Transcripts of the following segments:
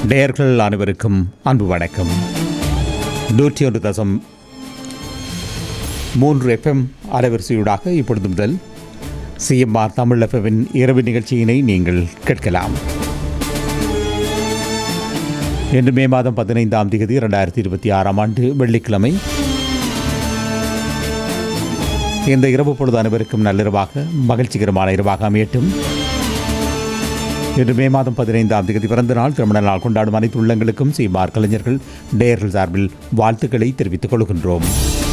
நேயர்கள் அனைவருக்கும் அன்பு வணக்கம் நூற்றி ஒன்று தசம் மூன்று எஃப்எம் அலைவரிசையூடாக இப்பொழுது முதல் சிஎம்ஆர் தமிழ் எஃப்எம்மின் இரவு நிகழ்ச்சியினை நீங்கள் கேட்கலாம் இன்று மே மாதம் பதினைந்தாம் தேதி இரண்டாயிரத்தி இருபத்தி ஆறாம் ஆண்டு வெள்ளிக்கிழமை இந்த இரவு பொழுது அனைவருக்கும் நள்ளிரவாக மகிழ்ச்சிகரமான இரவாக அமையட்டும் இன்று மே மாதம் பதினைந்தாம் தேதி பிறந்த நாள் திருமண நாள் கொண்டாடும் அனைத்து உள்ளங்களுக்கும் சீமார் கலைஞர்கள் டேயர்கள் சார்பில் வாழ்த்துக்களை தெரிவித்துக் கொள்கின்றோம்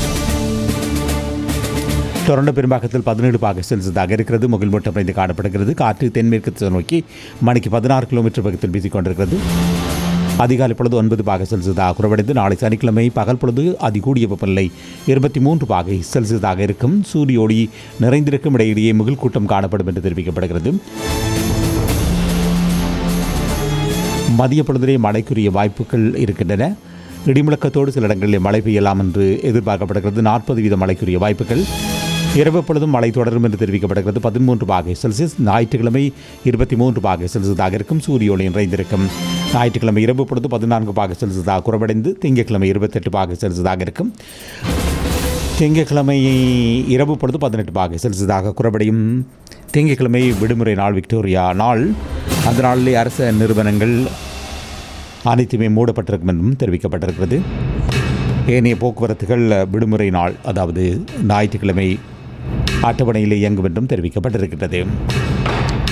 டொரண்டோ பெரும்பாக்கத்தில் பதினேழு பாக செல்சியஸாக இருக்கிறது முகில் மூட்டம் அமைந்து காணப்படுகிறது காற்று தென்மேற்கு திசை நோக்கி மணிக்கு பதினாறு கிலோமீட்டர் வேகத்தில் வீசிக் கொண்டிருக்கிறது அதிகாலை பொழுது ஒன்பது பாக செல்சியஸாக குறைவடைந்து நாளை சனிக்கிழமை பகல் பொழுது அதிகூடிய வெப்பநிலை இருபத்தி மூன்று பாகை செல்சியஸாக இருக்கும் சூரிய ஒளி நிறைந்திருக்கும் இடையிலேயே முகில் கூட்டம் காணப்படும் என்று தெரிவிக்கப்படுகிறது மதிய பொழுதிலே மழைக்குரிய வாய்ப்புகள் இருக்கின்றன இடிமுழக்கத்தோடு சில இடங்களில் மழை பெய்யலாம் என்று எதிர்பார்க்கப்படுகிறது நாற்பது வீத மழைக்குரிய வாய்ப்புகள் இரவு பொழுதும் மழை தொடரும் என்று தெரிவிக்கப்படுகிறது பதிமூன்று பாகை செல்சியஸ் ஞாயிற்றுக்கிழமை இருபத்தி மூன்று பாகை செல்சியஸாக இருக்கும் சூரிய ஒளி நிறைந்திருக்கும் ஞாயிற்றுக்கிழமை இரவு பொழுது பதினான்கு பாகை செல்சியஸாக குறைவடைந்து திங்கட்கிழமை இருபத்தெட்டு பாகை செல்சியஸாக இருக்கும் திங்கட்கிழமை இரவு பொழுது பதினெட்டு பாகை செல்சியஸாக குறைவடையும் திங்கட்கிழமை விடுமுறை நாள் விக்டோரியா நாள் அந்த நாளிலே அரச நிறுவனங்கள் அனைத்துமே மூடப்பட்டிருக்கும் என்றும் தெரிவிக்கப்பட்டிருக்கிறது ஏனைய போக்குவரத்துகள் விடுமுறை நாள் அதாவது ஞாயிற்றுக்கிழமை அட்டவணையில் இயங்கும் என்றும் தெரிவிக்கப்பட்டிருக்கிறது